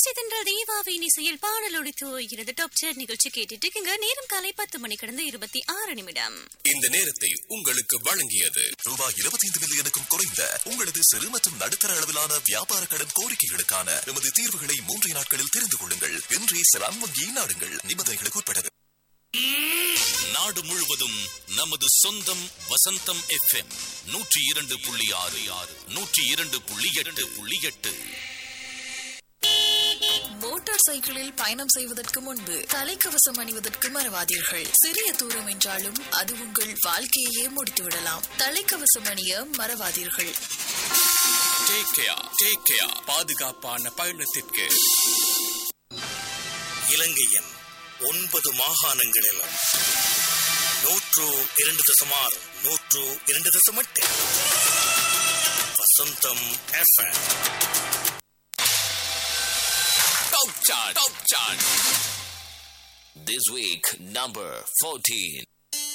இசை தென்றல் தீபாவின் இசையில் பாடல் ஒடித்து ஓய்கிறது டாப் சேர் நிகழ்ச்சி கேட்டுட்டு இருக்கீங்க நேரம் காலை பத்து மணி கடந்து இருபத்தி ஆறு நிமிடம் இந்த நேரத்தை உங்களுக்கு வழங்கியது ரூபாய் 25 மில்லியனுக்கும் குறைந்த உங்களது சிறு மற்றும் நடுத்தர அளவிலான வியாபார கடன் கோரிக்கைகளுக்கான எமது தீர்வுகளை மூன்று நாட்களில் தெரிந்து கொள்ளுங்கள் இன்றே செலாம் வங்கியை நாடுங்கள் நிபந்தனைகளுக்கு உட்பட்டது நாடு முழுவதும் நமது சொந்தம் வசந்தம் எஃப்எம் நூற்றி இரண்டு புள்ளி ஆறு ஆறு நூற்றி இரண்டு புள்ளி எட்டு புள்ளி எட்டு மோட்டார் சைக்கிளில் பயணம் செய்வதற்கு முன்பு தலைக்கவசம் அணிவதற்கு மறவாதீர்கள் சிறிய தூரம் என்றாலும் அது உங்கள் வாழ்க்கையே முடித்துவிடலாம் தலைக்கவசம் அணிய மறவாதீர்கள் டேக் கேர் டேக் கேர் பாதுகாப்பான பயணத்திற்கு இலங்கையின் ஒன்பது மாகாணங்களிலும் நூற்று இரண்டு தசம் ஆறு நூற்று இரண்டு தசம் எட்டு Vasantham FM top chart top chart This week, number 14.